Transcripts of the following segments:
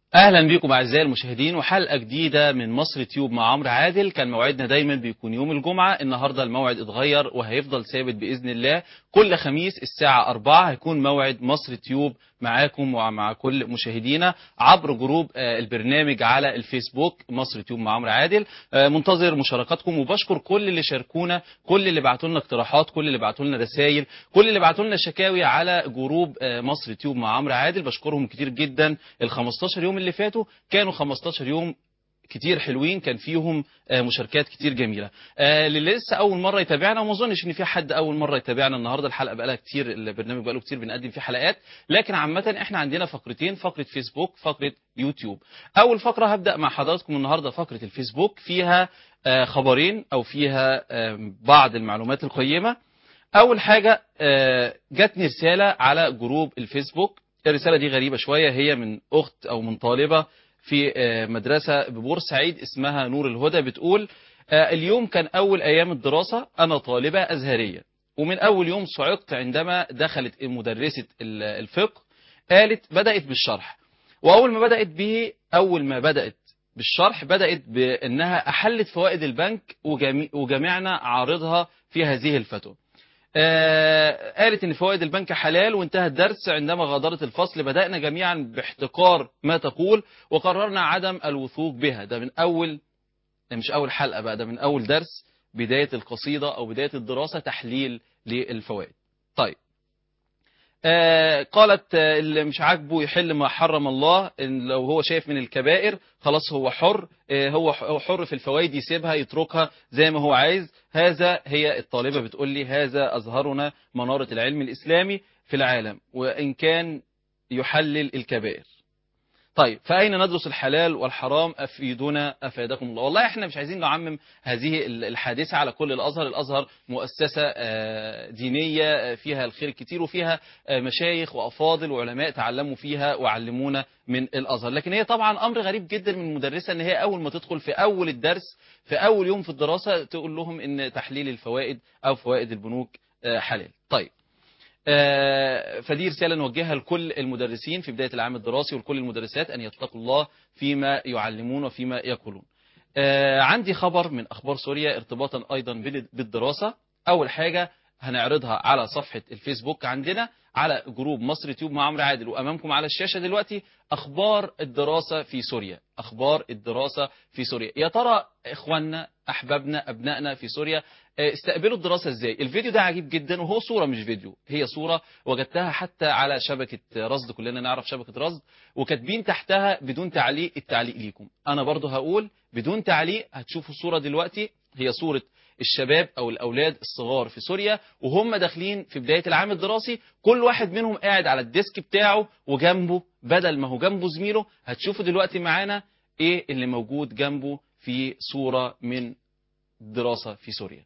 اهلا بكم اعزائي المشاهدين وحلقه جديده من مصر تيوب مع عمرو عادل كان موعدنا دايما بيكون يوم الجمعه النهارده الموعد اتغير وهيفضل ثابت باذن الله كل خميس الساعه 4 هيكون موعد مصر تيوب معاكم ومع كل مشاهدينا عبر جروب آه، البرنامج على الفيسبوك مصر تيوب مع عمرو عادل آه، منتظر مشاركاتكم وبشكر كل اللي شاركونا كل اللي بعتوا لنا اقتراحات كل اللي بعتوا لنا رسائل كل اللي بعتوا لنا شكاوي على جروب آه، مصر تيوب مع عمرو عادل بشكرهم كتير جدا ال 15 يوم اللي فاتوا كانوا 15 يوم كتير حلوين كان فيهم آه، مشاركات كتير جميله آه، اللي لسه اول مره يتابعنا وما اظنش ان في حد اول مره يتابعنا النهارده الحلقه بقالها كتير البرنامج بقاله كتير بنقدم فيه حلقات لكن عامه احنا عندنا فقرتين فقره فيسبوك فقره يوتيوب اول فقره هبدا مع حضراتكم النهارده فقره الفيسبوك فيها آه، خبرين او فيها آه، بعض المعلومات القيمه اول حاجه آه، جاتني رساله على جروب الفيسبوك الرساله دي غريبه شويه هي من اخت او من طالبه في آه، مدرسه ببورسعيد اسمها نور الهدى بتقول آه، اليوم كان اول ايام الدراسه انا طالبه ازهريه ومن اول يوم صعقت عندما دخلت مدرسه ال- الفقه قالت بدات بالشرح واول ما بدات به اول ما بدات بالشرح بدات بانها احلت فوائد البنك وجمي- وجميعنا عارضها في هذه الفتوى آه، قالت ان فوائد البنك حلال وانتهى الدرس عندما غادرت الفصل بدأنا جميعا باحتقار ما تقول وقررنا عدم الوثوق بها ده من اول ده مش اول حلقة بقى ده من اول درس بداية القصيدة او بداية الدراسة تحليل للفوائد طيب آه قالت آه، اللي مش عاجبه يحل ما حرم الله إن لو هو شايف من الكبائر خلاص هو حر آه هو ح- هو حر في الفوائد يسيبها يتركها زي ما هو عايز هذا هي الطالبة بتقول لي هذا أظهرنا منارة العلم الإسلامي في العالم وإن كان يحلل الكبائر طيب فأين ندرس الحلال والحرام أفيدونا أفادكم الله والله احنا مش عايزين نعمم هذه ال- الحادثة على كل الأزهر الأزهر مؤسسة آه، دينية آه، فيها الخير الكتير وفيها آه، مشايخ وأفاضل وعلماء تعلموا فيها وعلمونا من الأزهر لكن هي طبعا أمر غريب جدا من المدرسة أن هي أول ما تدخل في أول الدرس في أول يوم في الدراسة تقول لهم أن تحليل الفوائد أو فوائد البنوك آه، حلال طيب آه، فدي رسالة نوجهها لكل المدرسين في بداية العام الدراسي ولكل المدرسات أن يتقوا الله فيما يعلمون وفيما يقولون آه، عندي خبر من أخبار سوريا ارتباطا أيضا بال- بالدراسة أول حاجة هنعرضها على صفحة الفيسبوك عندنا على جروب مصر تيوب مع عمرو عادل وأمامكم على الشاشة دلوقتي أخبار الدراسة في سوريا أخبار الدراسة في سوريا يا ترى إخواننا أحبابنا أبنائنا في سوريا آه، استقبلوا الدراسة ازاي الفيديو ده عجيب جدا وهو صورة مش فيديو هي صورة وجدتها حتى على شبكة رصد كلنا نعرف شبكة رصد وكاتبين تحتها بدون تعليق التعليق ليكم انا برضو هقول بدون تعليق هتشوفوا الصورة دلوقتي هي صورة الشباب او الاولاد الصغار في سوريا وهم داخلين في بداية العام الدراسي كل واحد منهم قاعد على الديسك بتاعه وجنبه بدل ما هو جنبه زميله هتشوفوا دلوقتي معانا ايه اللي موجود جنبه في صورة من دراسة في سوريا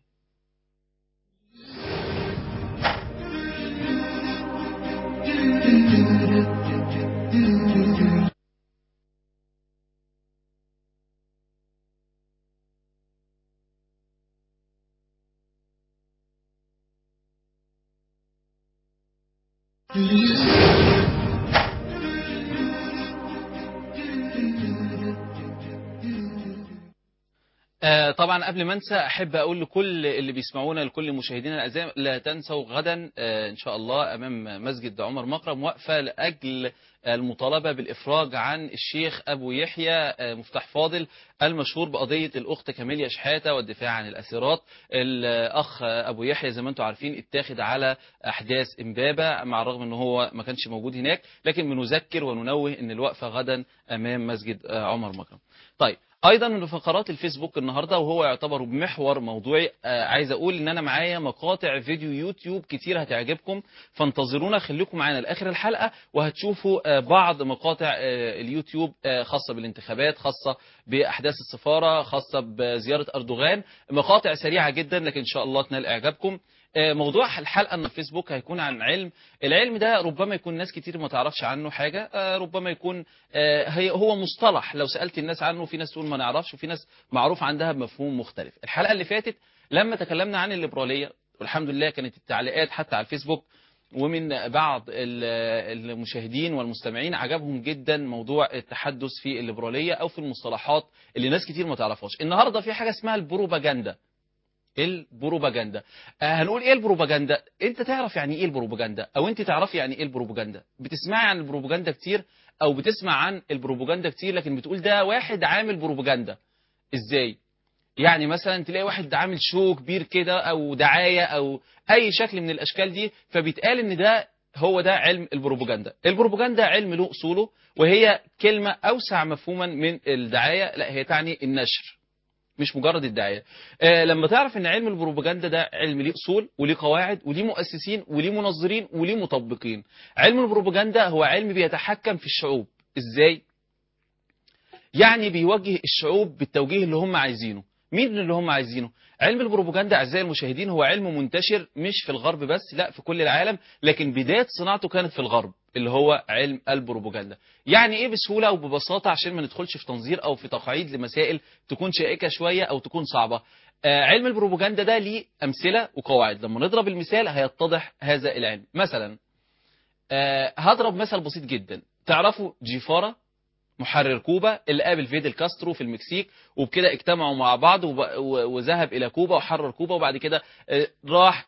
آه، طبعا قبل ما انسى احب اقول لكل اللي بيسمعونا لكل مشاهدينا الاعزاء لا تنسوا غدا آه، ان شاء الله امام مسجد عمر مكرم وقفه لاجل المطالبه بالافراج عن الشيخ ابو يحيى آه، مفتاح فاضل المشهور بقضيه الاخت كاميليا شحاته والدفاع عن الاسيرات الاخ ابو يحيى زي ما انتم عارفين اتاخد على احداث امبابه مع الرغم ان هو ما كانش موجود هناك لكن بنذكر وننوه ان الوقفه غدا امام مسجد آه، عمر مكرم طيب ايضا من فقرات الفيسبوك النهارده وهو يعتبر محور موضوعي آه عايز اقول ان انا معايا مقاطع فيديو يوتيوب كتير هتعجبكم فانتظرونا خليكم معانا لاخر الحلقه وهتشوفوا آه بعض مقاطع آه اليوتيوب آه خاصه بالانتخابات خاصه باحداث السفاره خاصه بزياره اردوغان مقاطع سريعه جدا لكن ان شاء الله تنال اعجابكم آه، موضوع الحلقه من الفيسبوك هيكون عن علم العلم ده ربما يكون ناس كتير ما تعرفش عنه حاجه آه، ربما يكون آه، هي هو مصطلح لو سالت الناس عنه في ناس تقول ما نعرفش وفي ناس معروف عندها بمفهوم مختلف الحلقه اللي فاتت لما تكلمنا عن الليبراليه والحمد لله كانت التعليقات حتى على الفيسبوك ومن بعض ال- المشاهدين والمستمعين عجبهم جدا موضوع التحدث في الليبرالية أو في المصطلحات اللي ناس كتير ما تعرفهاش النهاردة في حاجة اسمها البروباجندا البروباجندا آه هنقول ايه البروباجندا انت تعرف يعني ايه البروباجندا او انت تعرفي يعني ايه البروباجندا بتسمعي عن البروباجندا كتير او بتسمع عن البروباجندا كتير لكن بتقول ده واحد عامل بروباجندا ازاي يعني مثلا تلاقي واحد عامل شو كبير كده او دعايه او اي شكل من الاشكال دي فبيتقال ان ده هو ده علم البروباجندا البروباجندا علم له اصوله وهي كلمه اوسع مفهوما من الدعايه لا هي تعني النشر مش مجرد الدعايه آه لما تعرف ان علم البروباجندا ده علم ليه اصول وليه قواعد وليه مؤسسين وليه منظرين وليه مطبقين علم البروباجندا هو علم بيتحكم في الشعوب ازاي يعني بيوجه الشعوب بالتوجيه اللي هم عايزينه مين اللي هم عايزينه علم البروباجندا اعزائي المشاهدين هو علم منتشر مش في الغرب بس لا في كل العالم لكن بدايه صناعته كانت في الغرب اللي هو علم البروباجندا يعني ايه بسهوله وببساطه عشان ما ندخلش في تنظير او في تقاعيد لمسائل تكون شائكه شويه او تكون صعبه آه علم البروباجندا ده ليه امثله وقواعد لما نضرب المثال هيتضح هذا العلم مثلا آه هضرب مثل بسيط جدا تعرفوا جيفارا محرر كوبا اللي قابل فيدل كاسترو في المكسيك وبكده اجتمعوا مع بعض وب- و- وذهب الى كوبا وحرر كوبا وبعد كده آه، راح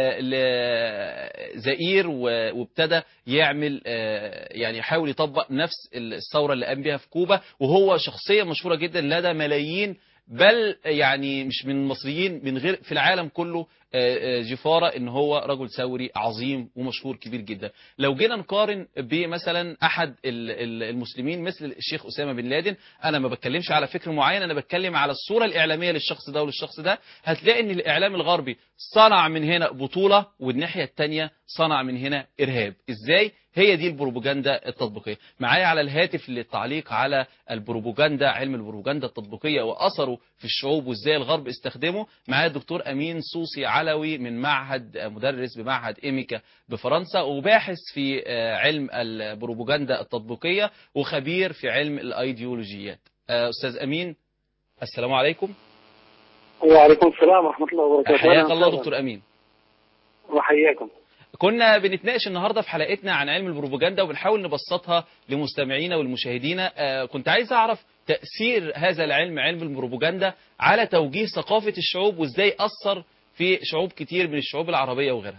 لزئير وابتدى يعمل آه، يعني يحاول يطبق نفس الثوره اللي قام بيها في كوبا وهو شخصيه مشهوره جدا لدى ملايين بل يعني مش من المصريين من غير في العالم كله آه، آه، جيفارا ان هو رجل ثوري عظيم ومشهور كبير جدا لو جينا نقارن بمثلا احد ال- ال- المسلمين مثل الشيخ اسامه بن لادن انا ما بتكلمش على فكر معين انا بتكلم على الصوره الاعلاميه للشخص ده وللشخص ده هتلاقي ان الاعلام الغربي صنع من هنا بطوله والناحيه الثانيه صنع من هنا ارهاب ازاي هي دي البروباجندا التطبيقيه معايا على الهاتف للتعليق على البروباجندا علم البروباجندا التطبيقيه واثره في الشعوب وازاي الغرب استخدمه معايا الدكتور امين صوصي علوي من معهد مدرس بمعهد ايميكا بفرنسا وباحث في آه، علم البروباجندا التطبيقيه وخبير في علم الايديولوجيات آه، استاذ امين السلام عليكم وعليكم السلام ورحمة الله وبركاته حياك أهلاً الله وسهلاً. دكتور امين وحياكم كنا بنتناقش النهارده في حلقتنا عن علم البروباجندا وبنحاول نبسطها لمستمعينا والمشاهدين آه، كنت عايز اعرف تاثير هذا العلم علم البروباجندا على توجيه ثقافه الشعوب وازاي اثر في شعوب كتير من الشعوب العربيه وغيرها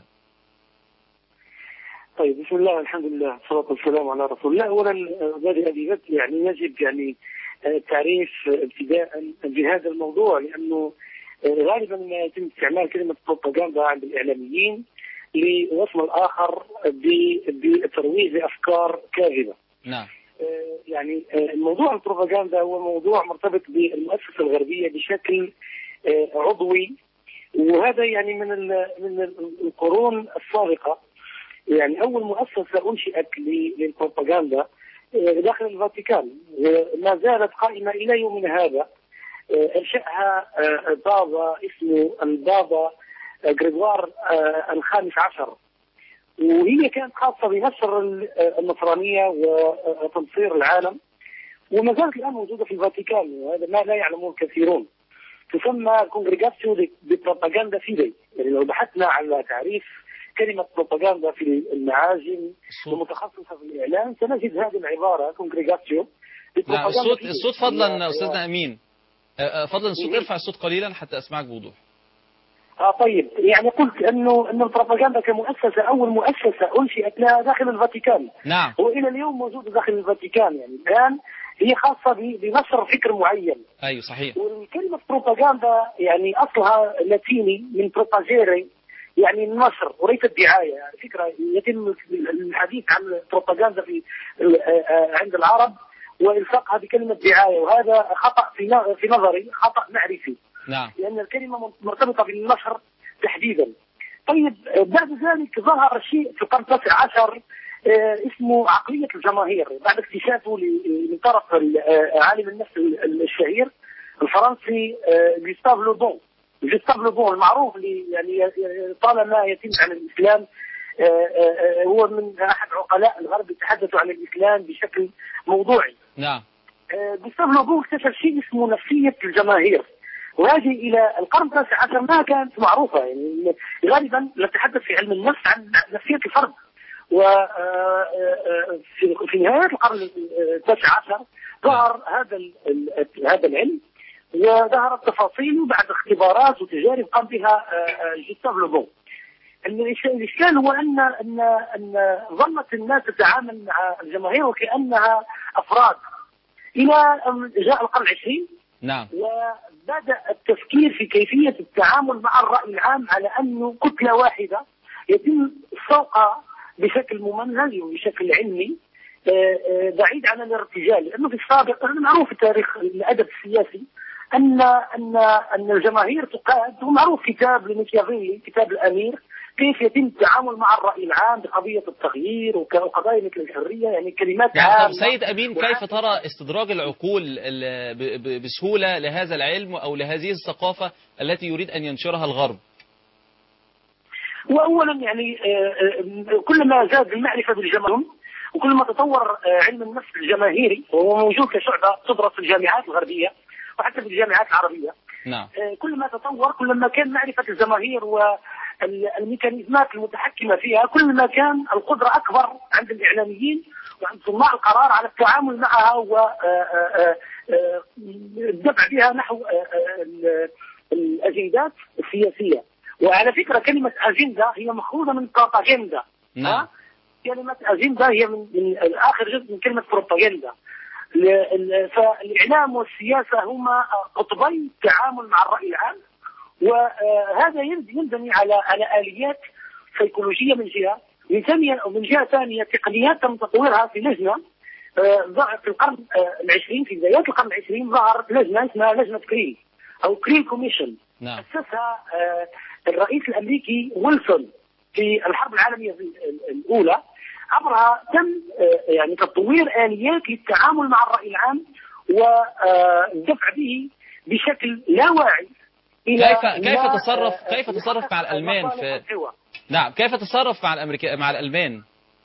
طيب بسم الله الحمد لله والصلاة والسلام على رسول الله أولا آه، بادئ بذات يعني يجب يعني آه، تعريف آه، ابتداء بهذا الموضوع لأنه آه، غالبا ما يتم استعمال كلمة بروباغندا عند الإعلاميين لوصم الآخر ب- بالترويج لأفكار كاذبة نعم آه، يعني آه، موضوع البروباغندا هو موضوع مرتبط بالمؤسسة الغربية بشكل آه، عضوي وهذا يعني من ال- من ال- القرون السابقة يعني أول مؤسسة أنشئت ل- للبروباغندا آه، داخل الفاتيكان وما زالت قائمة إلى يومنا هذا آه، أنشأها آه، بابا اسمه البابا آه، غريغوار آه، الخامس عشر وهي كانت خاصة بنشر ال- آه، النصرانية وتنصير العالم وما زالت الآن موجودة في الفاتيكان وهذا ما لا يعلمه الكثيرون تسمى كونغريغاسيو دي بروباغندا فيدي يعني لو بحثنا على تعريف كلمة بروباغندا في المعاجم الصوت المتخصصة في الإعلام سنجد هذه العبارة كونغريغاسيو دي نعم بروباغندا الصوت فيدي. الصوت فضلا هي- استاذنا امين آه، آه، فضلا الصوت إيه. ارفع الصوت قليلا حتى اسمعك بوضوح اه طيب يعني قلت انه انه البروباغندا كمؤسسه اول مؤسسه انشئت لها داخل الفاتيكان نعم والى اليوم موجوده داخل الفاتيكان يعني الان هي خاصه ب- بنشر فكر معين ايوه صحيح والكلمه بروباغندا يعني اصلها لاتيني من بروباجيري يعني النشر وليس الدعايه يعني فكره يتم الحديث عن البروباغندا في آه، آه، عند العرب والصاقها بكلمه دعايه وهذا خطا في ن- في نظري خطا معرفي نعم لأن الكلمة مرتبطة بالنشر تحديدا طيب آه، بعد ذلك ظهر شيء في القرن التاسع عشر آه، اسمه عقلية الجماهير بعد اكتشافه ل- من طرف ال- آه، عالم النفس ال- الشهير الفرنسي آه، جوستاف لوبون جوستاف لوبون المعروف اللي يعني ي- طالما يتم عن الإسلام آه، آه، آه، هو من أحد عقلاء الغرب يتحدثوا عن الإسلام بشكل موضوعي نعم آه، جوستاف لوبون اكتشف شيء اسمه نفسية الجماهير وهذه الى القرن التاسع عشر ما كانت معروفه يعني غالبا نتحدث في علم النفس عن نفسيه الفرد وفي في نهايه القرن التاسع عشر ظهر هذا ال- ال- هذا العلم وظهرت تفاصيله بعد اختبارات وتجارب قام بها آه، آه، جوستاف لوبون الإش- الاشكال هو ان ان ان ظلت الناس تتعامل مع الجماهير وكانها افراد الى ان جاء القرن العشرين نعم وبدأ التفكير في كيفية التعامل مع الرأي العام على أنه كتلة واحدة يتم سوقها بشكل ممنهج وبشكل علمي آه، آه، بعيد عن الارتجال لأنه في السابق أنا معروف في تاريخ الأدب السياسي أن أن أن الجماهير تقاد ومعروف كتاب لميكيافيلي كتاب الأمير كيف يتم التعامل مع الرأي العام بقضية التغيير وك- وقضايا مثل الحرية يعني كلمات يعني طب عامة سيد أمين كيف ترى استدراج العقول ال- ب- ب- بسهولة لهذا العلم أو لهذه الثقافة التي يريد أن ينشرها الغرب واولا يعني آه، آه، كلما زاد المعرفه بالجماهير وكلما تطور آه، علم النفس الجماهيري وهو موجود كشعبه تدرس في الجامعات الغربيه وحتى في الجامعات العربيه نعم آه، كلما تطور كلما كان معرفه الجماهير والميكانيزمات المتحكمه فيها كلما كان القدره اكبر عند الاعلاميين وعند صناع القرار على التعامل معها والدفع بها نحو آه، آه، ال- الاجندات السياسيه وعلى فكره كلمه اجنده هي ماخوذه من بروباغندا نعم ها؟ كلمه اجنده هي من, من اخر جزء من كلمه بروباغندا ل- ال- فالاعلام والسياسه هما قطبي التعامل مع الراي العام وهذا ينبني على على اليات سيكولوجيه من جهه من ثانيه ومن جهه ثانيه تقنيات تم تطويرها في لجنه آه، ظهر في القرن آه، العشرين في بدايات القرن العشرين ظهرت لجنه اسمها لجنه كري او كري كوميشن نعم أسسها آه، الرئيس الأمريكي ويلسون في الحرب العالمية ال- ال- الأولى عبرها تم آه، يعني تطوير آليات للتعامل مع الرأي العام والدفع به بشكل لا واعي إلى كيف- كيف إلى، تصرف- آه، كيف تصرف مع الألمان في- مصالح الدول. نعم كيف تصرف مع الأمريكا مع الألمان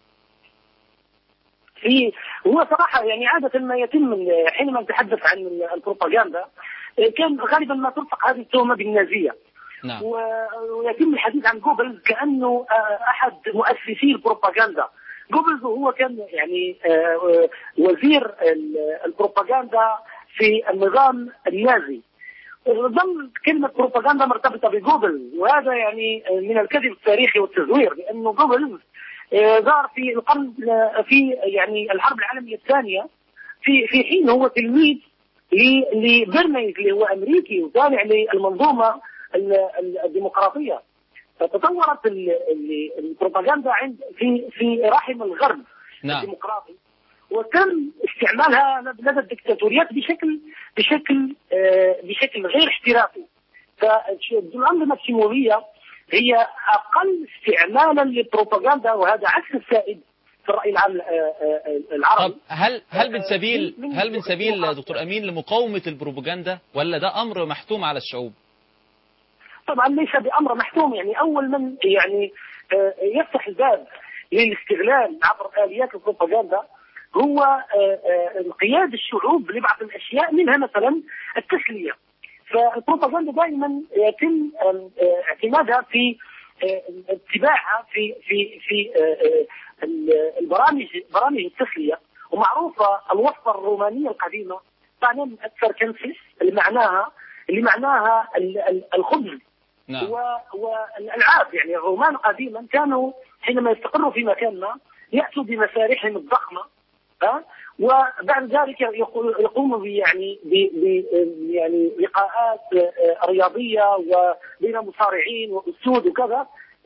في هو صراحة يعني عادة ما يتم ال- حينما نتحدث عن ال- البروباغندا آه، كان غالبا ما تلصق هذه التهمة بالنازية نعم و- ويتم الحديث عن جوبلز كانه آه، احد مؤسسي البروباغندا جوبلز هو كان يعني آه، وزير ال- البروباغندا في النظام النازي ظل كلمة بروباغندا مرتبطة بجوبلز وهذا يعني من الكذب التاريخي والتزوير لأنه جوبلز آه، ظهر في القرن آه، في يعني الحرب العالمية الثانية في في حين هو تلميذ ل- لبرنيز اللي هو امريكي وتابع للمنظومه ال- ال- الديمقراطيه فتطورت ال- ال- البروباغندا عند في في رحم الغرب نعم الديمقراطي وتم استعمالها لدى الدكتاتوريات بشكل بشكل آه، بشكل غير احترافي فالأنظمة الشمولية هي أقل استعمالا للبروباغندا وهذا عكس السائد في الرأي العام آه، آه، العربي طب هل هل من سبيل من- هل من سبيل من- دكتور أمين لمقاومة البروباغندا ولا ده أمر محتوم على الشعوب طبعا ليس بامر محتوم يعني اول من يعني آه، يفتح الباب للاستغلال عبر اليات البروباغندا هو آه، آه، انقياد الشعوب لبعض الاشياء منها مثلا التسليه فالبروباغندا دائما يتم آه، آه، اعتمادها في آه، اتباعها في في في آه، آه، ال- البرامج برامج التسليه ومعروفه الوصفه الرومانيه القديمه بعدين السركنسيس اللي معناها اللي معناها ال- ال- الخبز نعم و- والالعاب يعني الرومان قديما كانوا حينما يستقروا في مكان ما ياتوا بمسارحهم الضخمه ها وبعد ذلك يقو- يقوموا ب- يعني ب ب- يعني لقاءات آه، رياضيه وبين مصارعين واسود وكذا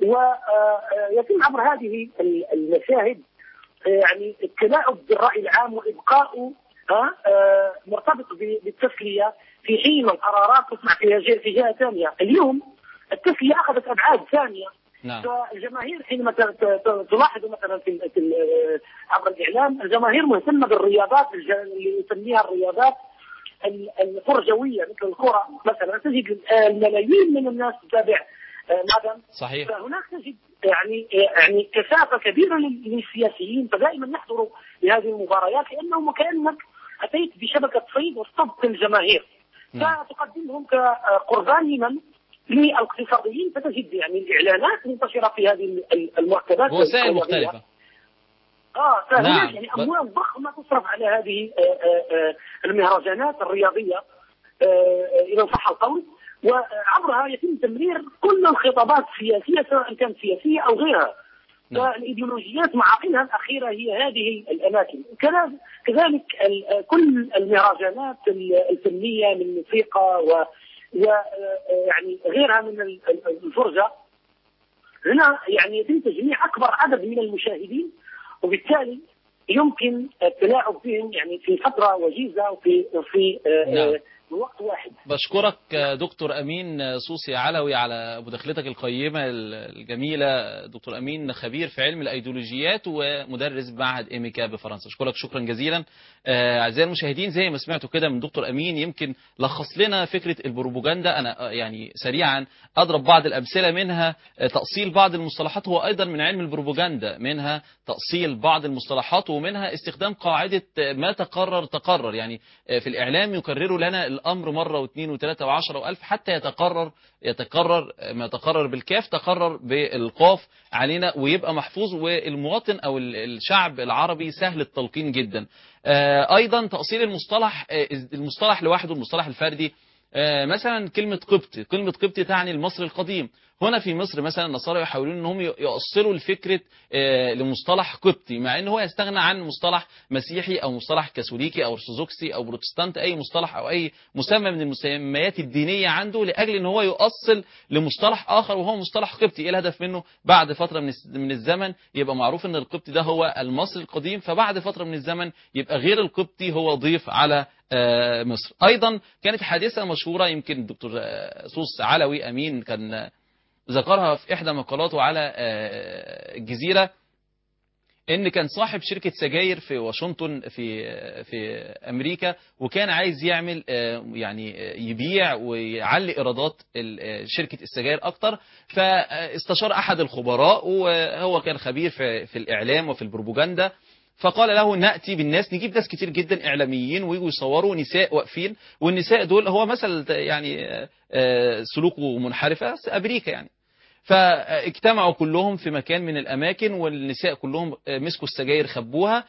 ويتم عبر هذه ال- المشاهد آه، يعني التلاعب بالراي العام وابقاؤه ها آه، مرتبط ب- بالتسليه في حين القرارات تصنع في جهه في جهه ثانيه، اليوم التسليه اخذت ابعاد ثانيه نعم فالجماهير حينما ت- ت- ت- تلاحظ مثلا في ال- في ال- آه، عبر الاعلام الجماهير مهتمه بالرياضات الج- اللي يسميها الرياضات ال- الفرجويه مثل الكره مثلا تجد آه، الملايين من الناس تتابع آه، ماذا؟ صحيح فهناك تجد يعني يعني كثافه كبيره لل- للسياسيين فدائما يحضروا لهذه المباريات لانهم كانك اتيت بشبكه صيد واصطدت الجماهير نعم. فتقدمهم كقربان لمن؟ للاقتصاديين فتجد يعني الاعلانات منتشره في هذه ال- المركبات وسائل الرياضية. مختلفة اه فهناك نعم. يعني ب- اموال ضخمه تصرف على هذه آه، آه، آه، المهرجانات الرياضيه آه، آه، اذا صح القول وعبرها يتم تمرير كل الخطابات السياسيه سواء كانت سياسيه او غيرها نعم. فالايديولوجيات معاقلها الاخيره هي هذه الاماكن كذا- كذلك ال- كل المهرجانات ال- الفنيه من موسيقى و و- آه، يعني غيرها من ال- ال- الفرجه هنا يعني يتم تجميع اكبر عدد من المشاهدين وبالتالي يمكن التلاعب بهم يعني في فتره وجيزه وفي في آه، نعم. آه، وقت واحد بشكرك آه، دكتور امين آه، سوسي علوي على مداخلتك القيمه ال- الجميله دكتور امين خبير في علم الايديولوجيات ومدرس بمعهد ايميكا بفرنسا اشكرك شكرا جزيلا آه، اعزائي المشاهدين زي ما سمعتوا كده من دكتور امين يمكن لخص لنا فكره البروباجندا انا آه، يعني سريعا اضرب بعض الامثله منها آه، تاصيل بعض المصطلحات هو ايضا من علم البروباجندا منها تاصيل بعض المصطلحات ومنها استخدام قاعده آه، ما تقرر تقرر يعني آه، في الاعلام يكرروا لنا الامر مره واثنين وثلاثه وعشرة والف حتى يتقرر يتقرر آه، ما تقرر بالكاف تقرر بالقاف علينا ويبقى محفوظ والمواطن او ال- الشعب العربي سهل التلقين جدا آه، ايضا تاصيل المصطلح آه، المصطلح لوحده المصطلح الفردي آه، مثلا كلمة قبطي كلمة قبطي تعني المصري القديم هنا في مصر مثلا النصارى يحاولون انهم يؤصلوا الفكرة آه، لمصطلح قبطي مع ان هو يستغنى عن مصطلح مسيحي او مصطلح كاثوليكي او ارثوذكسي او بروتستانت اي مصطلح او اي مسمى من المسميات الدينية عنده لاجل ان هو يؤصل لمصطلح اخر وهو مصطلح قبطي ايه الهدف منه بعد فترة من الس- من الزمن يبقى معروف ان القبطي ده هو المصري القديم فبعد فترة من الزمن يبقى غير القبطي هو ضيف على آه، مصر ايضا كانت حادثه مشهوره يمكن الدكتور آه، سوس علوي امين كان آه، ذكرها في احدى مقالاته على آه، الجزيره ان كان صاحب شركه سجاير في واشنطن في آه، في امريكا وكان عايز يعمل آه، يعني آه، يبيع ويعلي ايرادات ال- آه، شركه السجاير اكتر فاستشار احد الخبراء وهو كان خبير في في الاعلام وفي البروباجندا فقال له ناتي بالناس نجيب ناس كتير جدا اعلاميين ويجوا يصوروا نساء واقفين والنساء دول هو مثل يعني آه، آه، سلوكه منحرفه بس امريكا يعني فاجتمعوا كلهم في مكان من الاماكن والنساء كلهم آه، مسكوا السجاير خبوها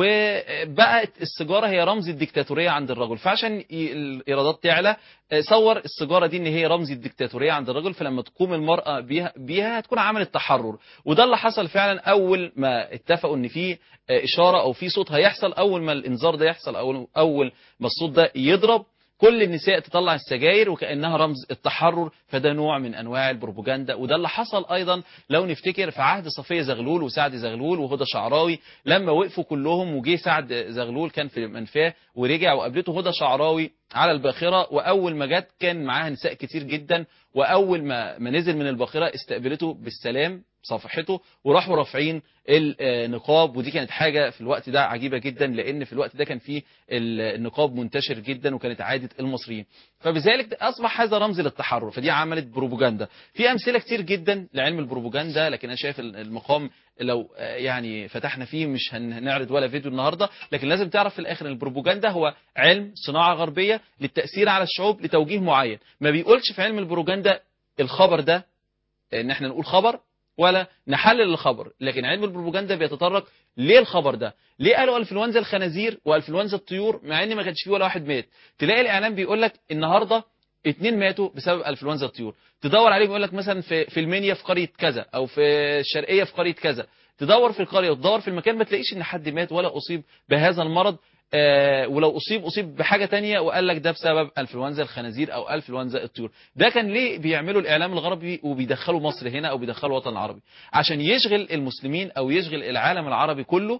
وبقت السيجاره هي رمز الديكتاتوريه عند الرجل فعشان ي- الايرادات تعلى آه، صور السيجاره دي ان هي رمز الديكتاتوريه عند الرجل فلما تقوم المراه بيها بيها هتكون عملت تحرر وده اللي حصل فعلا اول ما اتفقوا ان في آه، اشاره او في صوت هيحصل اول ما الانذار ده يحصل او اول ما الصوت ده يضرب كل النساء تطلع السجاير وكانها رمز التحرر فده نوع من انواع البروباجندا وده اللي حصل ايضا لو نفتكر في عهد صفيه زغلول وسعد زغلول وهدى شعراوي لما وقفوا كلهم وجه سعد زغلول كان في منفاه ورجع وقابلته هدى شعراوي على الباخره واول ما جت كان معاها نساء كتير جدا واول ما ما نزل من الباخره استقبلته بالسلام صفحته وراحوا رافعين النقاب ودي كانت حاجه في الوقت ده عجيبه جدا لان في الوقت ده كان فيه النقاب منتشر جدا وكانت عاده المصريين فبذلك اصبح هذا رمز للتحرر فدي عملت بروباجندا في امثله كتير جدا لعلم البروباجندا لكن انا شايف المقام لو يعني فتحنا فيه مش هنعرض ولا فيديو النهارده لكن لازم تعرف في الاخر ان البروباجندا هو علم صناعه غربيه للتاثير على الشعوب لتوجيه معين ما بيقولش في علم البروباجندا الخبر ده ان احنا نقول خبر ولا نحلل الخبر لكن علم البروباجندا بيتطرق ليه الخبر ده ليه قالوا انفلونزا الخنازير وانفلونزا الطيور مع ان ما كانش فيه ولا واحد مات تلاقي الاعلام بيقول لك النهارده اتنين ماتوا بسبب انفلونزا الطيور تدور عليه بيقول لك مثلا في في المنيا في قريه كذا او في الشرقيه في قريه كذا تدور في القريه وتدور في المكان ما تلاقيش ان حد مات ولا اصيب بهذا المرض آه ولو اصيب اصيب بحاجه تانية وقال لك ده بسبب انفلونزا الخنازير او انفلونزا الطيور ده كان ليه بيعملوا الاعلام الغربي وبيدخلوا مصر هنا او بيدخلوا الوطن العربي عشان يشغل المسلمين او يشغل العالم العربي كله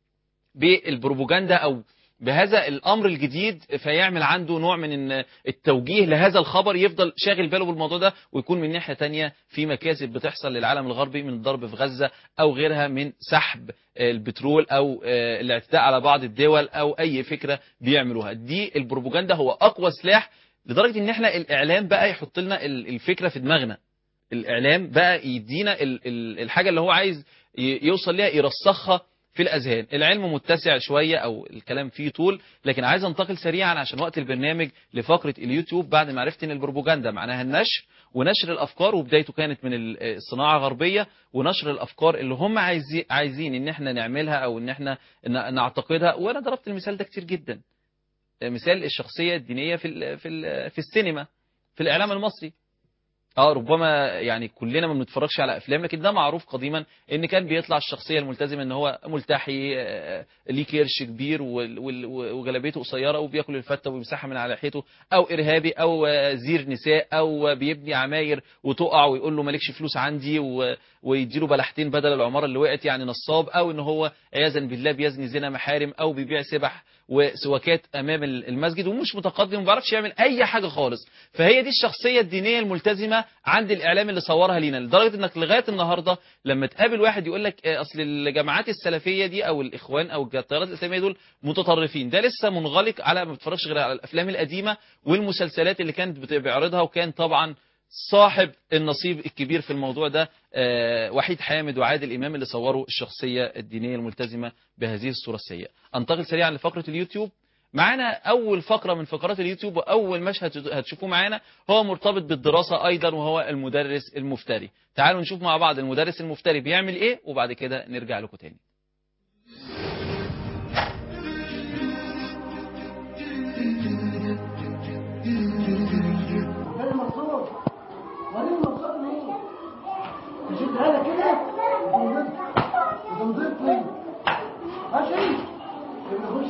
بالبروباجندا او بهذا الامر الجديد فيعمل عنده نوع من التوجيه لهذا الخبر يفضل شاغل باله بالموضوع ده ويكون من ناحيه تانية في مكاسب بتحصل للعالم الغربي من الضرب في غزه او غيرها من سحب البترول او الاعتداء على بعض الدول او اي فكره بيعملوها دي البروباجندا هو اقوى سلاح لدرجه ان احنا الاعلام بقى يحط لنا الفكره في دماغنا الاعلام بقى يدينا الحاجه اللي هو عايز يوصل ليها يرسخها في الاذهان العلم متسع شويه او الكلام فيه طول لكن عايز انتقل سريعا عشان وقت البرنامج لفقره اليوتيوب بعد ما عرفت ان البروباجندا معناها النشر ونشر الافكار وبدايته كانت من ال- الصناعه الغربيه ونشر الافكار اللي هم عايزين عايزين ان احنا نعملها او ان احنا ن- نعتقدها وانا ضربت المثال ده كتير جدا مثال الشخصيه الدينيه في ال- في ال- في السينما في الاعلام المصري اه ربما يعني كلنا ما بنتفرجش على افلام لكن ده معروف قديما ان كان بيطلع الشخصيه الملتزمه ان هو ملتحي آه، ليه كرش كبير وال- وال- وجلابيته قصيره وبياكل الفته وبيمسحها من على لحيته او ارهابي او آه، زير نساء او آه، بيبني عماير وتقع ويقول له مالكش فلوس عندي و- ويديله بلحتين بدل العماره اللي وقعت يعني نصاب او ان هو عياذا بالله بيزني زنا محارم او بيبيع سبح وسواكات امام المسجد ومش متقدم وما بيعرفش يعمل اي حاجه خالص فهي دي الشخصيه الدينيه الملتزمه عند الاعلام اللي صورها لينا لدرجه انك لغايه النهارده لما تقابل واحد يقول لك آه، اصل الجماعات السلفيه دي او الاخوان او التيارات الاسلاميه دول متطرفين ده لسه منغلق على ما بتتفرجش غير على الافلام القديمه والمسلسلات اللي كانت بت- بيعرضها وكان طبعا صاحب النصيب الكبير في الموضوع ده آه، وحيد حامد وعادل امام اللي صوروا الشخصيه الدينيه الملتزمه بهذه الصوره السيئه انتقل سريعا لفقره اليوتيوب معانا اول فقره من فقرات اليوتيوب واول مشهد هتشوفوه معانا هو مرتبط بالدراسه ايضا وهو المدرس المفتري تعالوا نشوف مع بعض المدرس المفتري بيعمل ايه وبعد كده نرجع لكم تاني فين المقصود؟ وليه المقصود مين؟ تشد هذا كده وتنضد وتنضد لي ماشي؟ يبقى خش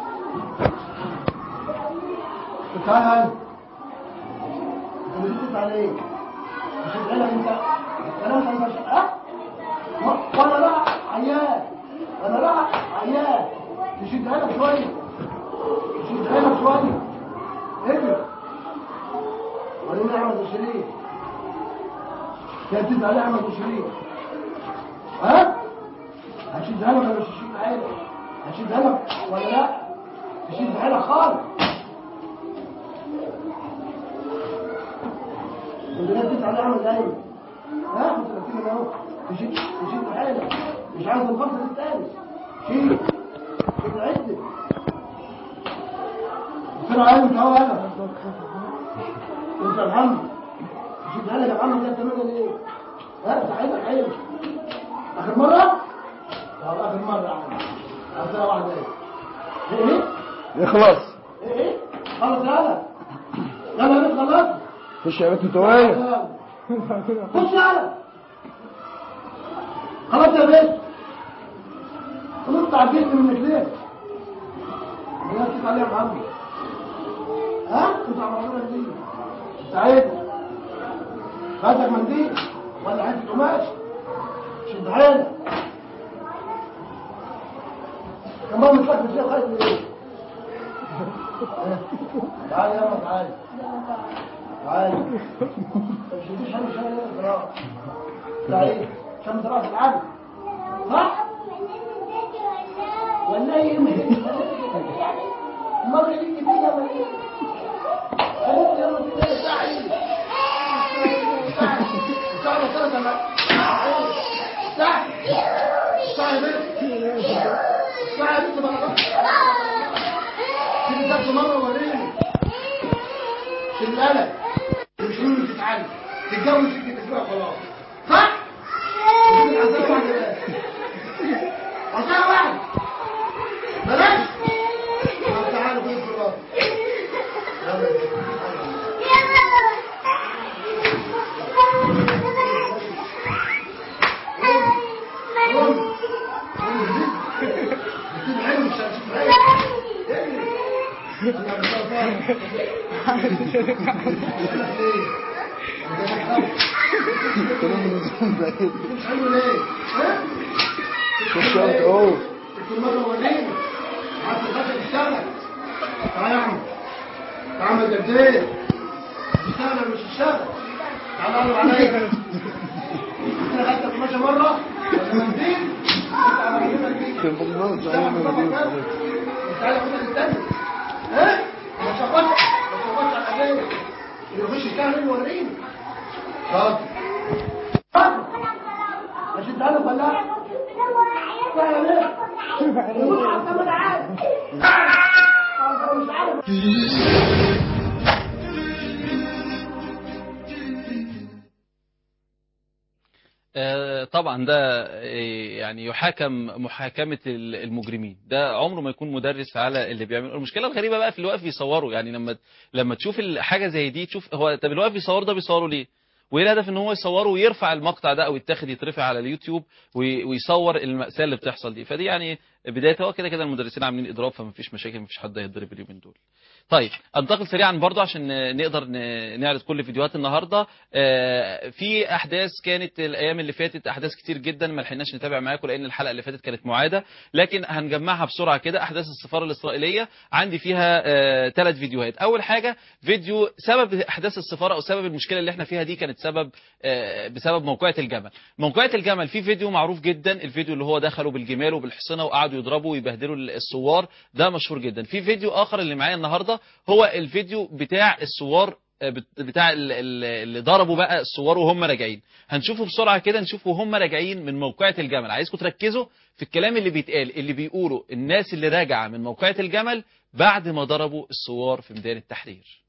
تعال هاي انت بتدوس عليه تشد هذا انت كلام خمسة شيء ها؟ وانا لا عيان وانا لا عيان تشد هذا شوية تشد هذا شوية اجري وليه احمد وشريف كانت عليه احمد وشريف ها هشدها لك ولا مش هشدها لك هشدها لك ولا لا هشدها لك خالص كنت نزلت عليه احمد ايمن ها كنت نزلت اهو تشد تشد حالك مش عايز الخمسه الثالث شيل شيل عدل بسرعه ايمن اهو انا انت يا محمد شوف قال لك يا محمد انت مدى ليه ها ساعدك عيب اخر مره طب اخر مره يا عم عايزها واحده ايه ايه يخلص ايه ايه خلص يلا يلا يا بنت خلص خش يا بنت انت وين خش يلا خلاص يا بنت خلاص تعبيت منك ليه يا كيف عليها يا محمد ها كنت عمرنا دي سعيد خدك منديل ولا حته قماش شد حيلك كمان مش فاكر فيها خايف من ايه تعالى يلا تعالى تعالى ما تشديش هم شويه يا فراغ سعيد عشان دراسه العدل صح ولا يهمك مرة يجي فيها ولا ايه خلاص يلا كده سعيد سعيد سعيد سعيد سعيد سعيد سعيد انت بقى تيجي تاخد مرة وريني شلالك مش مهم تتعلم تتجوز في اسبوع خلاص صح؟ وتيجي عشان واحدة بس عشان واحدة بلاش طب تعالوا في الفراغ خش يا بنت اهو مرة ولينا عايز تخش تشتغل تعال يا عم تعال يا جديد تشتغل مش تشتغل تعال قرب عليا انا خدتك ماشي مرة ولا منديل انت على منديل دي كان بطنان اشتغل في طبق كده تعالى خد الثاني ها مش هخش مش هخش على عليا اللي يخش يشتغل يوريني حاضر حاضر اشد انا ولا تعالى ليه آه، طبعا ده آه، يعني يحاكم محاكمة ال- المجرمين ده عمره ما يكون مدرس على اللي بيعمل المشكلة الغريبة بقى في اللي واقف بيصوروا يعني لما لما تشوف ال- حاجة زي دي تشوف هو طب اللي واقف بيصور ده بيصوره ليه وايه الهدف ان هو يصوره ويرفع المقطع ده او يتاخد يترفع على اليوتيوب وي- ويصور المأساة اللي بتحصل دي فدي يعني بداية هو كده كده المدرسين عاملين اضراب فما فيش مشاكل ما فيش حد هيتضرب اليومين دول طيب انتقل سريعا برضو عشان نقدر ن- نعرض كل فيديوهات النهارده آه، في احداث كانت الايام اللي فاتت احداث كتير جدا ما لحقناش نتابع معاكم لان الحلقه اللي فاتت كانت معاده لكن هنجمعها بسرعه كده احداث السفاره الاسرائيليه عندي فيها ثلاث فيديوهات اول حاجه فيديو سبب احداث السفاره او سبب المشكله اللي احنا فيها دي كانت سبب آه، بسبب موقعة الجمل موقعة الجمل في فيديو معروف جدا الفيديو اللي هو دخلوا بالجمال وبالحصنه وقعدوا يضربوا ويبهدلوا الثوار ده مشهور جدا في فيديو اخر اللي معايا النهارده هو الفيديو بتاع الثوار آه، بت- بتاع ال- ال- اللي ضربوا بقى الثوار وهم راجعين هنشوفه بسرعه كده نشوفه وهم راجعين من موقعة الجمل عايزكم تركزوا في الكلام اللي بيتقال اللي بيقولوا الناس اللي راجعه من موقعة الجمل بعد ما ضربوا الثوار في ميدان التحرير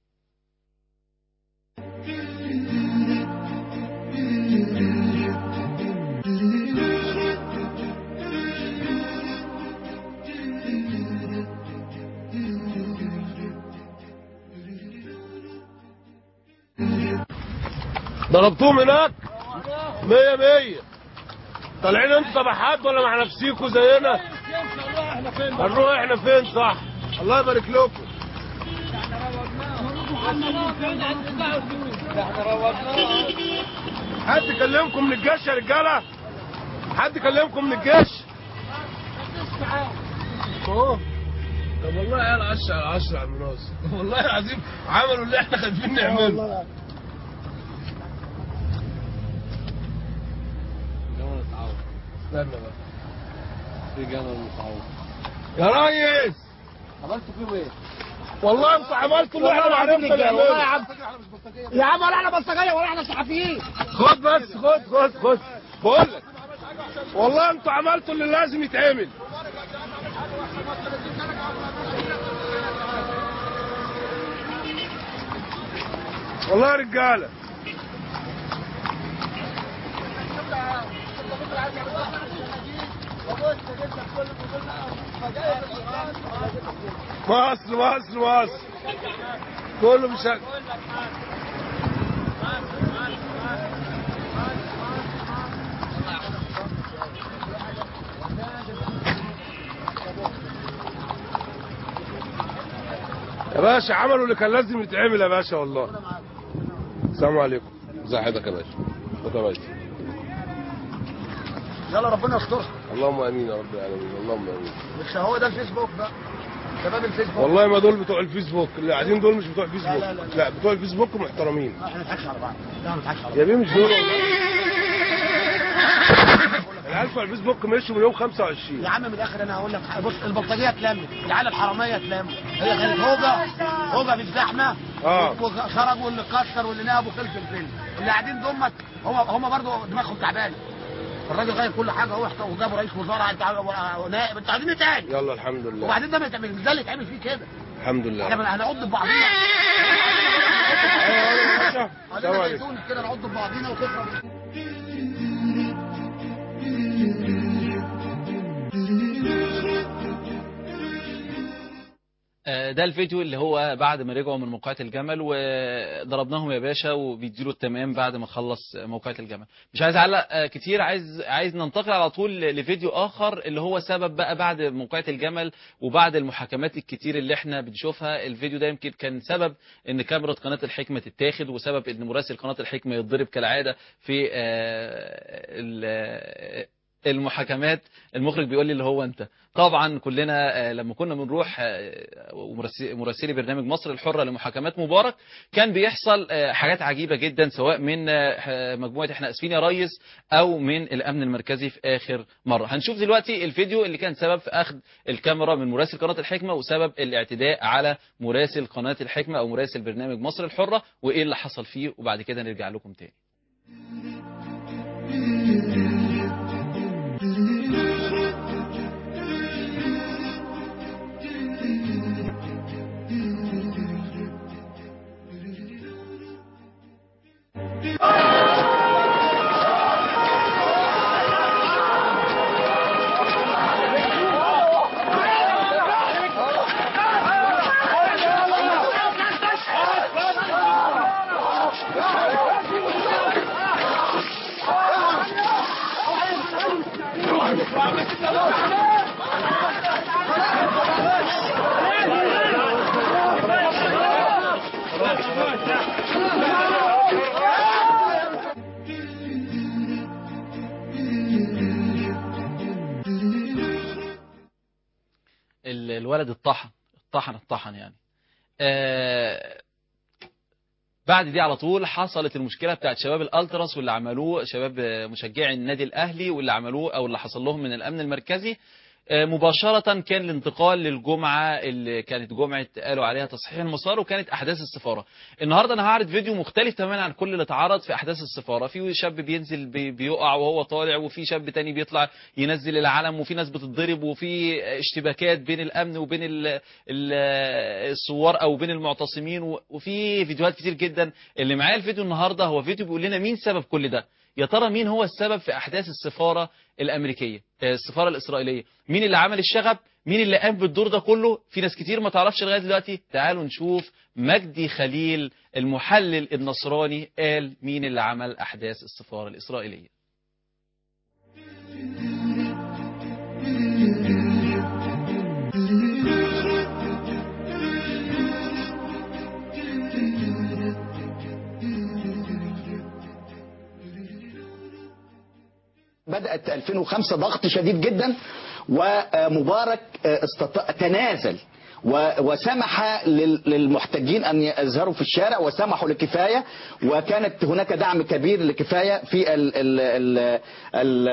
ضربتوهم هناك مية مية طالعين انتوا تبع حد ولا مع نفسيكوا زينا هنروح احنا فين صح الله يبارك لكم حد كلمكم من الجيش يا رجاله حد كلمكم من الجيش اهو طب والله عيال 10 على 10 يا عم ناصر والله العظيم عملوا اللي احنا خايفين نعمله استنى بقى في جمل متعوض يا ريس عملتوا فيهم ايه؟ والله انتوا عملتوا اللي احنا ما عرفنا والله يا نعمله عم يا عم ولا احنا بلطجيه ولا احنا صحفيين خد بس خد خد خد بقول لك والله انتوا عملتوا اللي لازم يتعمل والله يا رجاله مصر مصر مصر كله بشكل يا باشا عملوا اللي كان لازم يتعمل يا باشا والله السلام عليكم ازي حضرتك يا باشا اتفضل يا ريس يلا ربنا يسترها اللهم امين يا رب العالمين اللهم امين مش هو ده الفيسبوك بقى شباب الفيسبوك والله ما دول بتوع الفيسبوك اللي قاعدين دول مش بتوع الفيسبوك لا، لا، لا. لا بتوع الفيسبوك محترمين احنا ما نضحكش على بعض لا ما نضحكش على بعض يا بيه مش دول والله العيال بتوع الفيسبوك مشوا من يوم 25 يا عم من الاخر انا هقول لك حاجة. بص البلطجيه اتلمت العيال الحراميه اتلموا هي كانت هوجه هوجه في الزحمه آه. وخرجوا اللي كسر واللي نهب وخلف الفيلم اللي قاعدين دمت هم هم برضه دماغهم تعبانه الراجل غير كل حاجه هو احت- وجابوا رئيس وزراء انت عا- ونائب انت عايزين ايه تاني يلا الحمد لله وبعدين ده ما يتعمل مش ده اللي يتعمل فيه كده الحمد لله احنا هنعض ببعضينا ايوه يا باشا السلام علينا عليكم زيتون كده نعض ببعضينا وتخرب آه، ده الفيديو اللي هو بعد ما رجعوا من موقعة الجمل وضربناهم يا باشا وبيديله التمام بعد ما خلص موقعة الجمل مش عايز اعلق آه، كتير عايز عايز ننتقل على طول لفيديو اخر اللي هو سبب بقى بعد موقعة الجمل وبعد المحاكمات الكتير اللي احنا بنشوفها الفيديو ده يمكن كان سبب ان كاميرا قناة الحكمة تتاخد وسبب ان مراسل قناة الحكمة يتضرب كالعادة في آه، ال- المحاكمات المخرج بيقول لي اللي هو انت طبعا كلنا آه، لما كنا بنروح آه، ومراسي- مراسلي برنامج مصر الحرة لمحاكمات مبارك كان بيحصل آه، حاجات عجيبة جدا سواء من آه، مجموعة احنا اسفين يا ريس او من الامن المركزي في اخر مرة هنشوف دلوقتي الفيديو اللي كان سبب في اخذ الكاميرا من مراسل قناة الحكمة وسبب الاعتداء على مراسل قناة الحكمة او مراسل برنامج مصر الحرة وايه اللي حصل فيه وبعد كده نرجع لكم تاني الولد اتطحن اتطحن اتطحن يعني آه بعد دي على طول حصلت المشكله بتاعت شباب الالتراس واللي عملوه شباب آه، مشجعي النادي الاهلي واللي عملوه او اللي حصل لهم من الامن المركزي آه، مباشرة كان الانتقال للجمعة اللي كانت جمعة قالوا عليها تصحيح المسار وكانت أحداث السفارة النهاردة أنا هعرض فيديو مختلف تماما عن كل اللي اتعرض في أحداث السفارة في شاب بينزل بي- بيقع وهو طالع وفي شاب تاني بيطلع ينزل العلم وفي ناس بتتضرب وفي اشتباكات بين الأمن وبين ال- ال- الثوار أو بين المعتصمين و- وفي فيديوهات كتير جدا اللي معايا الفيديو النهاردة هو فيديو بيقول لنا مين سبب كل ده يا ترى مين هو السبب في احداث السفاره الامريكيه آه، السفاره الاسرائيليه مين اللي عمل الشغب مين اللي قام بالدور ده كله في ناس كتير ما تعرفش لغايه دلوقتي تعالوا نشوف مجدي خليل المحلل النصراني قال مين اللي عمل احداث السفاره الاسرائيليه بدأت 2005 ضغط شديد جدا ومبارك استطاع تنازل و- وسمح لل- للمحتجين ان يظهروا في الشارع وسمحوا لكفايه وكانت هناك دعم كبير لكفايه في ال ال ال ال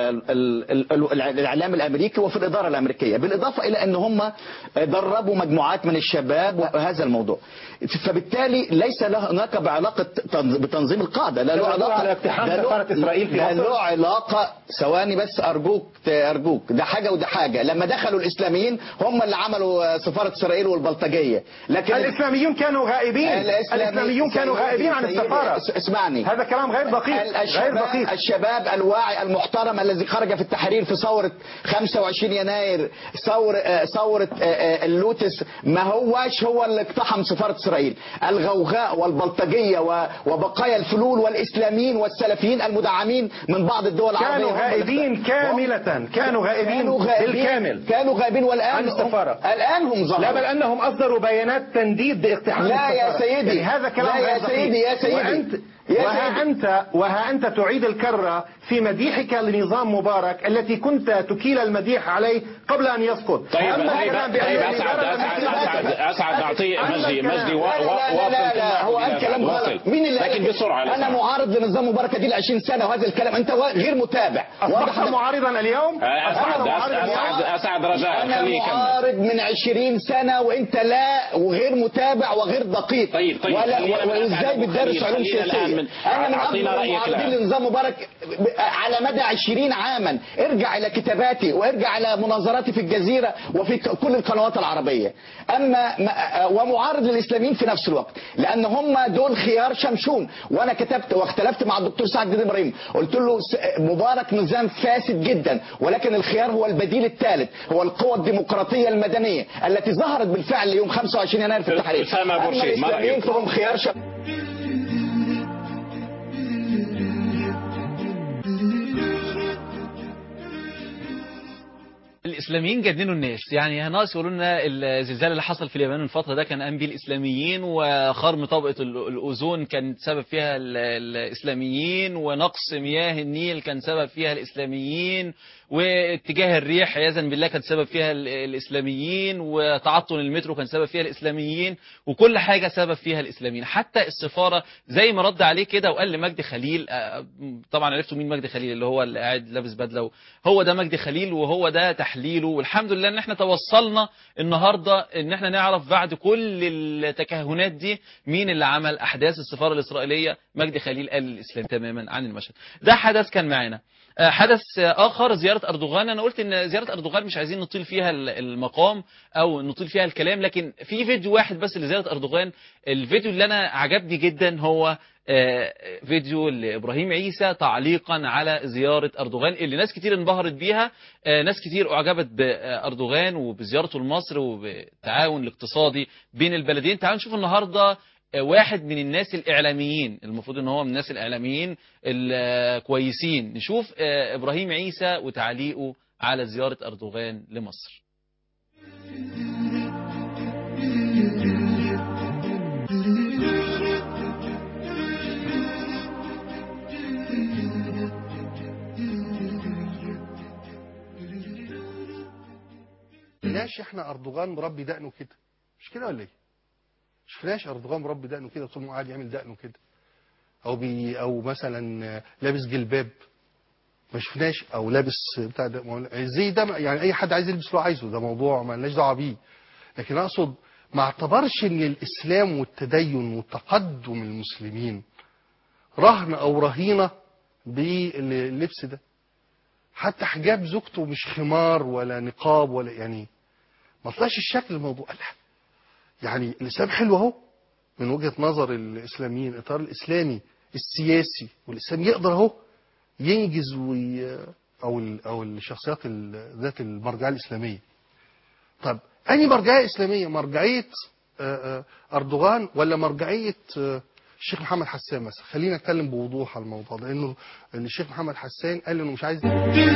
ال ال ال الاعلام الامريكي وفي الاداره الامريكيه بالاضافه الى ان هم دربوا مجموعات من الشباب وهذا الموضوع فبالتالي ليس له هناك بعلاقه تنظ- بتنظيم القاعده لا له ده علاقه على اقتحام ده له- سفارة إسرائيل في ده مصر؟ له علاقه ثواني بس ارجوك ارجوك ده حاجه وده حاجه لما دخلوا الاسلاميين هم اللي عملوا سفاره اسرائيل والبلطجيه لكن الإسلاميين كانوا غائبين الإسلامي- الإسلاميون كانوا سيدي- غائبين عن سيدي، السفارة اس- اسمعني هذا كلام غير دقيق غير الشباب, دقيق الشباب الواعي المحترم الذي خرج في التحرير في ثورة 25 يناير ثور آه، ثورة آه، آه، اللوتس ما هواش هو اللي اقتحم سفارة إسرائيل الغوغاء والبلطجية و- وبقايا الفلول والإسلاميين والسلفيين المدعمين من بعض الدول العربية كانوا هم اللي- غائبين كاملة كانوا غائبين كانوا غائبين بالكامل كانوا غائبين والآن عن السفارة. هم- الآن هم ظهروا لا بل أنهم أصدروا بيانات تنديد باقتحام لا يا السفارة. سيدي. يعني هذا كلام لا يا غير دقيق. سيدي، يا سيدي. وأنت يا وها سيدي. أنت وها أنت تعيد الكرة في مديحك لنظام مبارك التي كنت تكيل المديح عليه قبل أن يسقط طيب أما طيب الكلام طيب بأن اسعد الإدارة اسعد الأمريكية- اسعد اسعد اعطيه أما مجدي الكلام- مجدي لا لا لا لا, واصل لا, لا هو قال كلام واصل. غلط مين اللي لكن قال كده؟ بسرعه لو انا سمحت. معارض لنظام مبارك دي ل 20 سنه وهذا الكلام انت وا- غير متابع واضح أصبحت إنك- معارضا اليوم آه، اسعد أنا معارض اسعد اليوم. اسعد رجاء انا خليه يكمل معارض من 20 سنه وانت لا وغير متابع وغير دقيق طيب، طيب، ولا خلينا من وازاي أسعد أبو بتدرس خليل، علوم خلينا الآن سياسيه من- انا من أعطينا افضل رأيك المعارضين الآن. لنظام مبارك ب- على مدى 20 عاما ارجع الى كتاباتي وارجع الى مناظراتي في الجزيره وفي ك- كل القنوات العربيه اما ما- ومعارض للاسلاميين في نفس الوقت لان هم دول خيار شمشون وانا كتبت واختلفت مع الدكتور سعد الدين ابراهيم قلت له س- مبارك نظام فاسد جدا ولكن الخيار هو البديل الثالث هو القوى الديمقراطيه المدنيه التي ظهرت بالفعل يوم 25 يناير في التحرير أسامة أبو اما رشيد، ما الاسلاميين رأيك؟ فهم خيار شمشون الاسلاميين جننوا الناس يعني ناقص يقولوا لنا الزلزال اللي حصل في اليابان من فتره ده كان قام بيه الاسلاميين وخرم طبقه ال- الاوزون كان سبب فيها ال- الاسلاميين ونقص مياه النيل كان سبب فيها الاسلاميين واتجاه الريح عياذا بالله كان سبب فيها ال- الاسلاميين وتعطل المترو كان سبب فيها الاسلاميين وكل حاجه سبب فيها الاسلاميين حتى السفاره زي ما رد عليه كده وقال لمجدي خليل آه، طبعا عرفتوا مين مجدي خليل اللي هو اللي قاعد لابس بدله هو ده مجدي خليل وهو ده تحليله والحمد لله ان احنا توصلنا النهارده ان احنا نعرف بعد كل التكهنات دي مين اللي عمل احداث السفاره الاسرائيليه مجدي خليل قال الاسلام تماما عن المشهد ده حدث كان معانا آه، حدث آه، اخر زياره اردوغان انا قلت ان زياره اردوغان مش عايزين نطيل فيها ال- المقام او نطيل فيها الكلام لكن في فيديو واحد بس لزياره اردوغان الفيديو اللي انا عجبني جدا هو آه، فيديو لابراهيم عيسى تعليقا على زياره اردوغان اللي ناس كتير انبهرت بيها آه، ناس كتير اعجبت باردوغان وبزيارته لمصر وبالتعاون الاقتصادي بين البلدين تعالوا نشوف النهارده آه، واحد من الناس الاعلاميين المفروض ان هو من الناس الاعلاميين الكويسين نشوف آه، ابراهيم عيسى وتعليقه على زياره اردوغان لمصر لا شفناش احنا اردوغان مربي دقنه كده مش كده ولا ايه شفناش اردوغان مربي دقنه كده طول ما هو قاعد يعمل دقنه كده او بي او مثلا لابس جلباب ما شفناش او لابس بتاع ده ما هو زي ده يعني اي حد عايز يلبس اللي هو عايزه ده موضوع ما لناش دعوه بيه لكن اقصد ما اعتبرش ان الاسلام والتدين وتقدم المسلمين رهن او رهينه باللبس ده حتى حجاب زوجته مش خمار ولا نقاب ولا يعني ما طلعش الشكل الموضوع لا يعني الاسلام حلو اهو من وجهه نظر الاسلاميين الاطار الاسلامي السياسي والاسلام يقدر اهو ينجز وي او ال او الشخصيات ال- ذات المرجعيه الاسلاميه طب اني مرجعيه اسلاميه مرجعيه آه، آه، اردوغان ولا مرجعيه آه، الشيخ محمد حسان مثلا خلينا نتكلم بوضوح على الموضوع ده لانه إن الشيخ محمد حسان قال انه مش عايز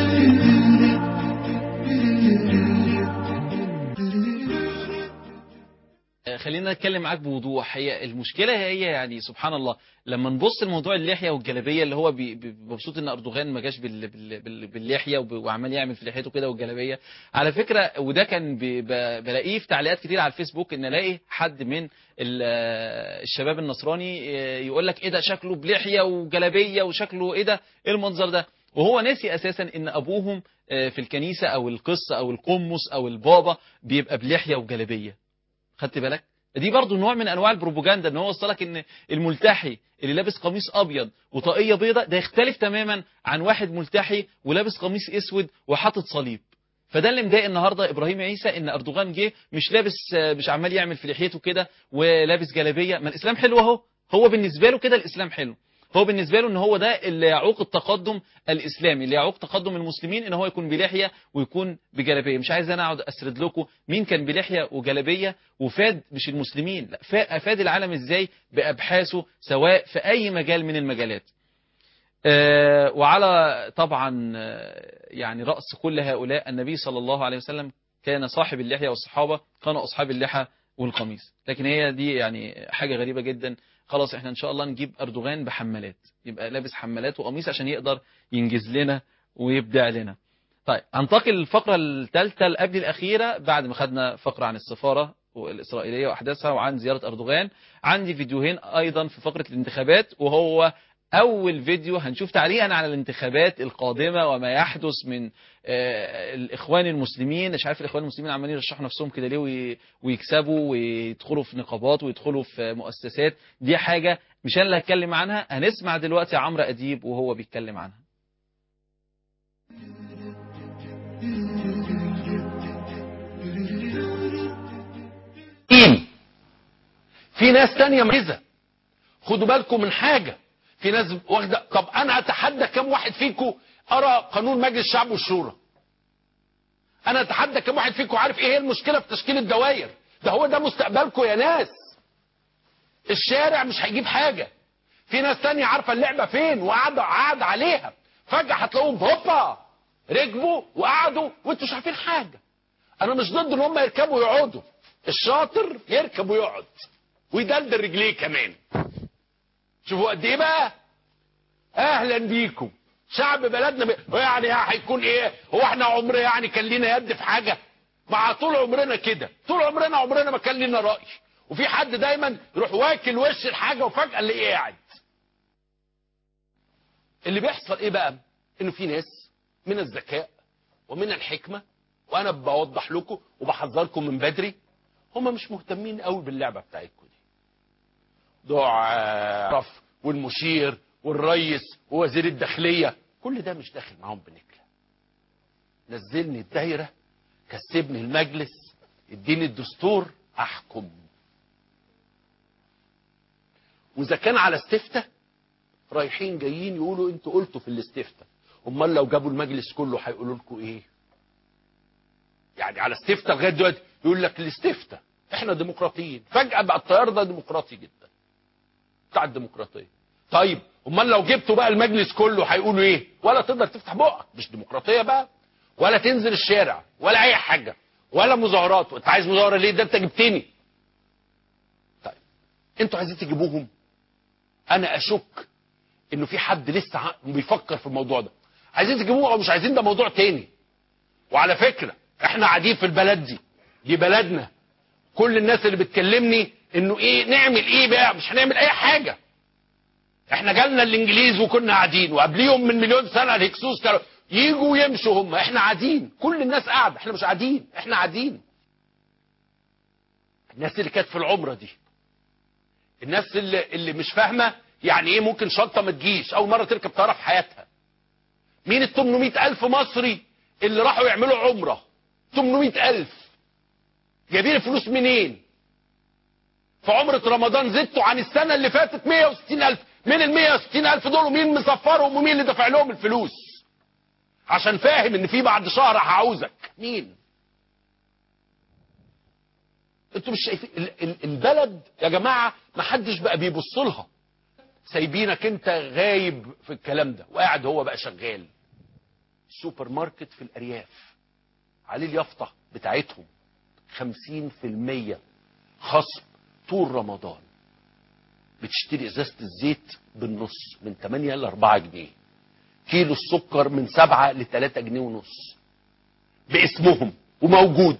خلينا نتكلم معاك بوضوح هي المشكله هي يعني سبحان الله لما نبص لموضوع اللحيه والجلابيه اللي هو بي- بي- مبسوط ان اردوغان ما جاش بال- بال- بال- باللحيه وب- وعمال يعمل في لحيته كده والجلابيه على فكره وده كان بي- ب- بلاقيه في تعليقات كتير على الفيسبوك ان الاقي حد من ال- الشباب النصراني يقول لك ايه ده شكله بلحيه وجلابيه وشكله ايه ده ايه المنظر ده وهو ناسي اساسا ان ابوهم آه، في الكنيسه او القس او القمص او البابا بيبقى بلحيه وجلابيه خدت بالك دي برضو نوع من انواع البروباجندا ان هو وصلك ان الملتحي اللي لابس قميص ابيض وطاقيه بيضاء ده يختلف تماما عن واحد ملتحي ولابس قميص اسود وحاطط صليب فده اللي مضايق النهارده ابراهيم عيسى ان اردوغان جه مش لابس آه، مش عمال يعمل في لحيته كده ولابس جلابيه ما الاسلام حلو اهو هو بالنسبه له كده الاسلام حلو هو بالنسبه له ان هو ده اللي يعوق التقدم الاسلامي اللي يعوق تقدم المسلمين ان هو يكون بلحيه ويكون بجلابيه مش عايز انا اقعد اسرد لكم مين كان بلحيه وجلابيه وفاد مش المسلمين لا فا- افاد العالم ازاي بابحاثه سواء في اي مجال من المجالات آه، وعلى طبعا آه، يعني راس كل هؤلاء النبي صلى الله عليه وسلم كان صاحب اللحيه والصحابه كانوا اصحاب اللحى والقميص لكن هي دي يعني حاجه غريبه جدا خلاص احنا ان شاء الله نجيب اردوغان بحمالات يبقى لابس حمالات وقميص عشان يقدر ينجز لنا ويبدع لنا طيب هنتقل للفقره الثالثه اللي قبل الاخيره بعد ما خدنا فقره عن السفاره الاسرائيليه واحداثها وعن زياره اردوغان عندي فيديوهين ايضا في فقره الانتخابات وهو اول فيديو هنشوف تعليقا على الانتخابات القادمه وما يحدث من آه، الاخوان المسلمين مش عارف الاخوان المسلمين عمالين يرشحوا نفسهم كده ليه وي- ويكسبوا ويدخلوا في نقابات ويدخلوا في مؤسسات دي حاجه مش انا اللي هتكلم عنها هنسمع دلوقتي عمرو اديب وهو بيتكلم عنها مين في ناس تانية مركزة خدوا بالكم من حاجة في ناس واخدة طب انا اتحدى كم واحد فيكم ارى قانون مجلس الشعب والشورى انا اتحدى كم واحد فيكم عارف ايه هي المشكلة في تشكيل الدوائر ده هو ده مستقبلكم يا ناس الشارع مش هيجيب حاجة في ناس تانية عارفة اللعبة فين وقعد قعد عليها فجأة هتلاقوهم هوبا ركبوا وقعدوا وانتوا مش عارفين حاجة انا مش ضد ان هم يركبوا ويقعدوا الشاطر يركب ويقعد ويدلدل رجليه كمان شوفوا قد ايه بقى اهلا بيكم شعب بلدنا ب... يعني هيكون ايه هو احنا عمر يعني كان لينا يد في حاجه مع طول عمرنا كده طول عمرنا عمرنا ما كان لينا راي وفي حد دايما يروح واكل وش الحاجه وفجاه اللي قاعد اللي بيحصل ايه بقى انه في ناس من الذكاء ومن الحكمه وانا بوضح لكم وبحذركم من بدري هم مش مهتمين قوي باللعبه بتاعتكم دي ضعف والمشير والريس ووزير الداخليه كل ده مش داخل معاهم بنكله نزلني الدايره كسبني المجلس اديني الدستور احكم واذا كان على استفتاء رايحين جايين يقولوا انتوا قلتوا في الاستفتاء امال لو جابوا المجلس كله هيقولوا لكم ايه يعني على استفتاء لغايه دلوقتي يقول لك الاستفتاء احنا ديمقراطيين فجاه بقى التيار ده ديمقراطي جدا بتاع الديمقراطيه طيب امال لو جبتوا بقى المجلس كله هيقولوا ايه ولا تقدر تفتح بقك مش ديمقراطيه بقى ولا تنزل الشارع ولا اي حاجه ولا مظاهرات وانت عايز مظاهره ليه ده انت جبتني طيب انتوا عايزين تجيبوهم انا اشك انه في حد لسه ع- بيفكر في الموضوع ده عايزين تجيبوه او مش عايزين ده موضوع تاني وعلى فكره احنا قاعدين في البلد دي دي بلدنا كل الناس اللي بتكلمني انه ايه نعمل ايه بقى مش هنعمل اي حاجه احنا جالنا الانجليز وكنا قاعدين وقبليهم من مليون سنه الهكسوس كانوا يجوا ويمشوا هم احنا قاعدين كل الناس قاعده احنا مش قاعدين احنا قاعدين الناس اللي كانت في العمره دي الناس اللي اللي مش فاهمه يعني ايه ممكن شنطه ما تجيش اول مره تركب طياره في حياتها مين ال 800 الف مصري اللي راحوا يعملوا عمره 800 الف جايبين الفلوس منين في عمرة رمضان زدتوا عن السنة اللي فاتت 160 ألف من ال 160 ألف دول ومين مسفرهم ومين اللي دفع لهم الفلوس عشان فاهم ان في بعد شهر هعوزك مين انتوا مش شايفين ال- ال- البلد يا جماعة ما حدش بقى بيبص لها سايبينك انت غايب في الكلام ده وقاعد هو بقى شغال سوبر ماركت في الارياف عليه اليافطة بتاعتهم 50% خصم طول رمضان بتشتري ازازه الزيت بالنص من 8 ل 4 جنيه كيلو السكر من 7 ل 3 جنيه ونص باسمهم وموجود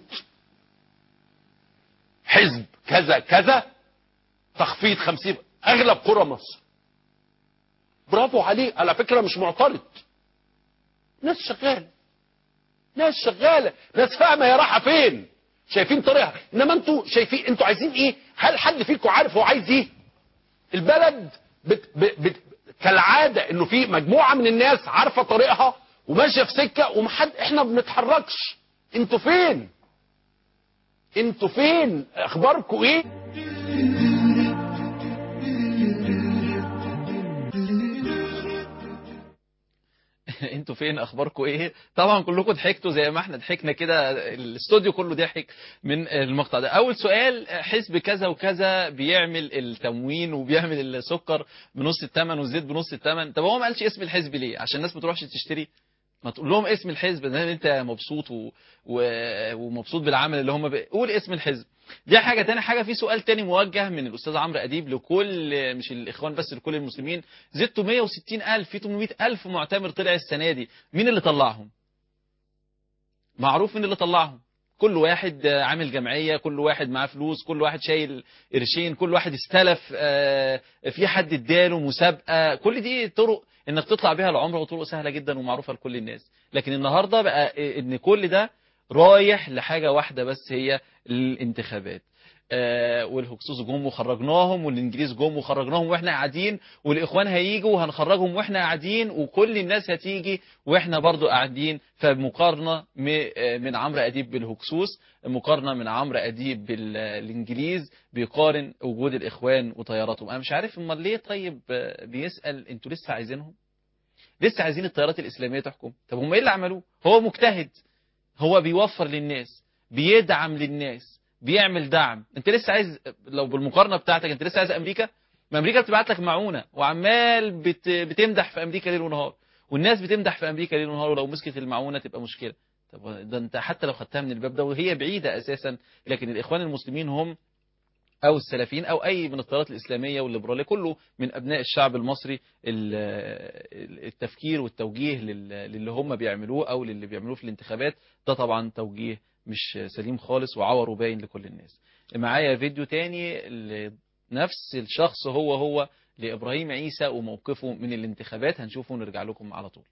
حزب كذا كذا تخفيض 50 اغلب قرى مصر برافو عليه على فكره مش معترض ناس شغاله ناس شغاله ناس فاهمه هي رايحه فين شايفين طريقها انما انتوا شايفين انتوا عايزين ايه هل حد فيكم عارف هو عايز ايه البلد بت بت بت كالعاده انه في مجموعه من الناس عارفه طريقها وماشيه في سكه ومحد احنا ما بنتحركش انتوا فين انتوا فين اخباركم ايه انتوا فين اخباركم ايه طبعا كلكم ضحكتوا زي ما احنا ضحكنا كده الاستوديو كله ضحك من المقطع ده اول سؤال حزب كذا وكذا بيعمل التموين وبيعمل السكر بنص الثمن والزيت بنص الثمن طب هو ما قالش اسم الحزب ليه عشان الناس ما تروحش تشتري ما تقول لهم اسم الحزب ده انت مبسوط و... و... ومبسوط بالعمل اللي هم ب... قول اسم الحزب دي حاجه تاني حاجه في سؤال تاني موجه من الاستاذ عمرو اديب لكل مش الاخوان بس لكل المسلمين زدتوا 160 الف في 800 الف معتمر طلع السنه دي مين اللي طلعهم معروف مين اللي طلعهم كل واحد عامل جمعيه كل واحد معاه فلوس كل واحد شايل قرشين كل واحد استلف آه، في حد اداله مسابقه كل دي طرق انك تطلع بيها العمره وطرق سهله جدا ومعروفه لكل الناس لكن النهارده بقى ان كل ده رايح لحاجه واحده بس هي الانتخابات آه والهكسوس جم وخرجناهم والانجليز جم وخرجناهم واحنا قاعدين والاخوان هيجوا وهنخرجهم واحنا قاعدين وكل الناس هتيجي واحنا برضو قاعدين فمقارنه م- آه، من عمرو اديب بالهكسوس مقارنه من عمرو اديب بالانجليز بيقارن وجود الاخوان وطياراتهم انا مش عارف امال ليه طيب آه، بيسال انتوا لسه عايزينهم لسه عايزين التيارات الاسلاميه تحكم طب هم ايه اللي عملوه هو مجتهد هو بيوفر للناس بيدعم للناس بيعمل دعم انت لسه عايز لو بالمقارنه بتاعتك انت لسه عايز امريكا ما امريكا بتبعت لك معونه وعمال بت... بتمدح في امريكا ليل ونهار والناس بتمدح في امريكا ليل ونهار ولو مسكت المعونه تبقى مشكله طب ده انت حتى لو خدتها من الباب ده وهي بعيده اساسا لكن الاخوان المسلمين هم او السلفيين او اي من التيارات الاسلاميه والليبراليه كله من ابناء الشعب المصري ال- التفكير والتوجيه لل- للي هم بيعملوه او للي بيعملوه في الانتخابات ده طبعا توجيه مش سليم خالص وعور وباين لكل الناس معايا فيديو تاني لنفس الشخص هو هو لابراهيم عيسى وموقفه من الانتخابات هنشوفه ونرجع لكم على طول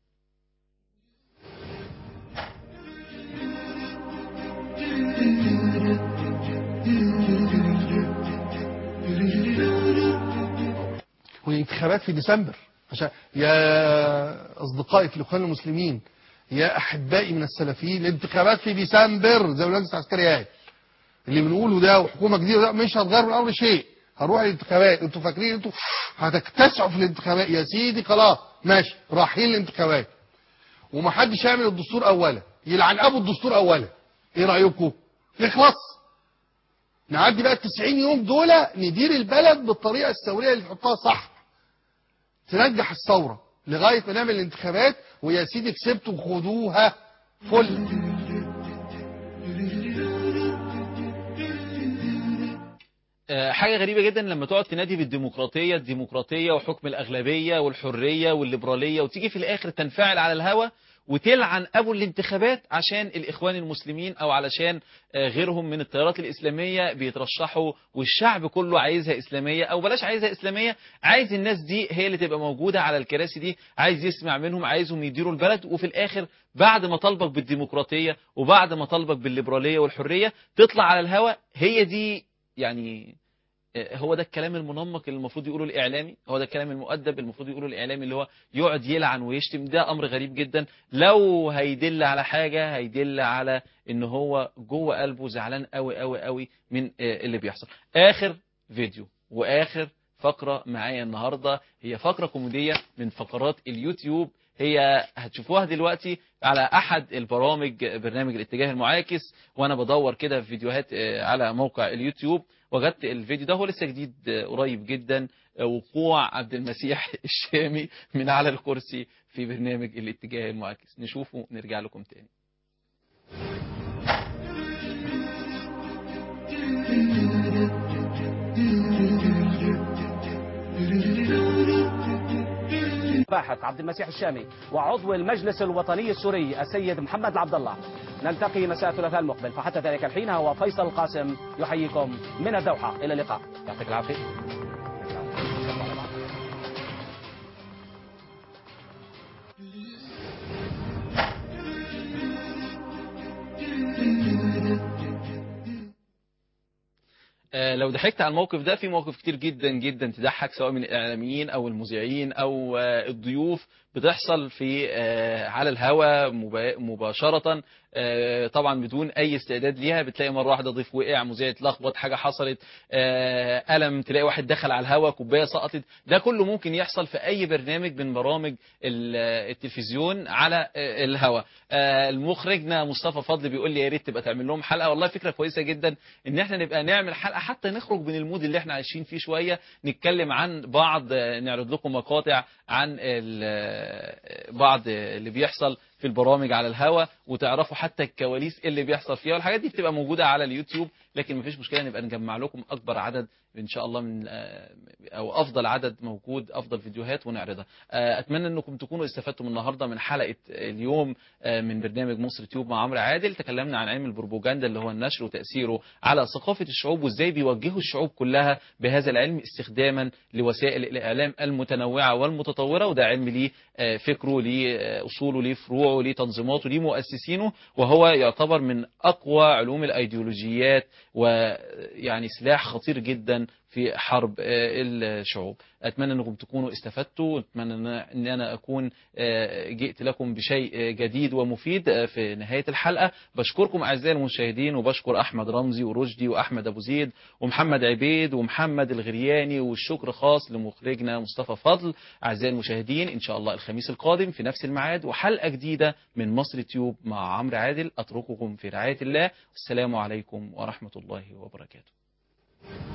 والانتخابات في ديسمبر عشان يا اصدقائي في الاخوان المسلمين يا احبائي من السلفيين الانتخابات في ديسمبر زي ما المجلس العسكري قال اللي بنقوله ده وحكومه جديده ده مش هتغير من امر شيء هنروح الانتخابات انتوا فاكرين انتوا هتكتسعوا في الانتخابات يا سيدي خلاص ماشي رايحين الانتخابات ومحدش يعمل الدستور اولا يلعن ابو الدستور اولا ايه رايكم يخلص نعدي بقى ال 90 يوم دول ندير البلد بالطريقه الثوريه اللي نحطها صح تنجح الثوره لغايه ما نعمل الانتخابات ويا سيدي كسبتوا خدوها فل آه، حاجة غريبة جدا لما تقعد تنادي بالديمقراطية الديمقراطية وحكم الأغلبية والحرية والليبرالية وتيجي في الآخر تنفعل على الهوا وتلعن ابو الانتخابات عشان الاخوان المسلمين او علشان آه، غيرهم من التيارات الاسلاميه بيترشحوا والشعب كله عايزها اسلاميه او بلاش عايزها اسلاميه عايز الناس دي هي اللي تبقى موجوده على الكراسي دي عايز يسمع منهم عايزهم يديروا البلد وفي الاخر بعد ما طالبك بالديمقراطيه وبعد ما طالبك بالليبراليه والحريه تطلع على الهوا هي دي يعني آه، هو ده الكلام المنمق اللي المفروض يقوله الاعلامي هو ده الكلام المؤدب المفروض يقوله الاعلامي اللي هو يقعد يلعن ويشتم ده امر غريب جدا لو هيدل على حاجه هيدل على ان هو جوه قلبه زعلان قوي قوي قوي من آه، اللي بيحصل اخر فيديو واخر فقره معايا النهارده هي فقره كوميديه من فقرات اليوتيوب هي هتشوفوها دلوقتي على احد البرامج برنامج الاتجاه المعاكس وانا بدور كده في فيديوهات آه، على موقع اليوتيوب وجدت الفيديو ده هو لسه جديد آه، قريب جدا آه، وقوع عبد المسيح الشامي من على الكرسي في برنامج الاتجاه المعاكس نشوفه نرجع لكم تاني باحث عبد المسيح الشامي وعضو المجلس الوطني السوري السيد محمد العبد الله نلتقي مساء الثلاثاء المقبل فحتى ذلك الحين هو فيصل القاسم يحييكم من الدوحة إلى اللقاء يعطيك العافية آه، لو ضحكت على الموقف ده في مواقف كتير جدا جدا تضحك سواء من الاعلاميين او المذيعين او آه، الضيوف بتحصل في آه، على الهوا مبا- مباشرة آه، طبعا بدون اي استعداد ليها بتلاقي مره واحده ضيف وقع مذيع اتلخبط حاجه حصلت آه، قلم تلاقي واحد دخل على الهوا كوبايه سقطت ده كله ممكن يحصل في اي برنامج من برامج ال- التلفزيون على آه، الهوا آه، المخرجنا مصطفى فضل بيقول لي يا ريت تبقى تعمل لهم حلقه والله فكره كويسه جدا ان احنا نبقى نعمل حلقه حتى نخرج من المود اللي احنا عايشين فيه شويه نتكلم عن بعض آه، نعرض لكم مقاطع عن ال- بعض اللي بيحصل في البرامج على الهوا وتعرفوا حتى الكواليس اللي بيحصل فيها والحاجات دي بتبقى موجوده على اليوتيوب لكن مفيش مشكله نبقى نجمع لكم اكبر عدد ان شاء الله من آه، او افضل عدد موجود افضل فيديوهات ونعرضها آه، اتمنى انكم تكونوا استفدتم النهارده من حلقه اليوم آه، من برنامج مصر تيوب مع عمرو عادل تكلمنا عن علم البروباجندا اللي هو النشر وتاثيره على ثقافه الشعوب وازاي بيوجهوا الشعوب كلها بهذا العلم استخداما لوسائل الاعلام المتنوعه والمتطوره وده علم ليه آه، فكره ليه آه، اصوله ليه فروعه ليه تنظيماته ليه مؤسسينه وهو يعتبر من اقوى علوم الايديولوجيات ويعني سلاح خطير جدا في حرب آه، الشعوب اتمنى انكم تكونوا استفدتوا اتمنى إن- ان انا اكون آه، جئت لكم بشيء آه، جديد ومفيد آه، في نهايه الحلقه بشكركم اعزائي المشاهدين وبشكر احمد رمزي ورشدي واحمد ابو زيد ومحمد عبيد ومحمد الغرياني والشكر خاص لمخرجنا مصطفى فضل اعزائي المشاهدين ان شاء الله الخميس القادم في نفس الميعاد وحلقه جديده من مصر تيوب مع عمرو عادل اترككم في رعايه الله السلام عليكم ورحمه الله وبركاته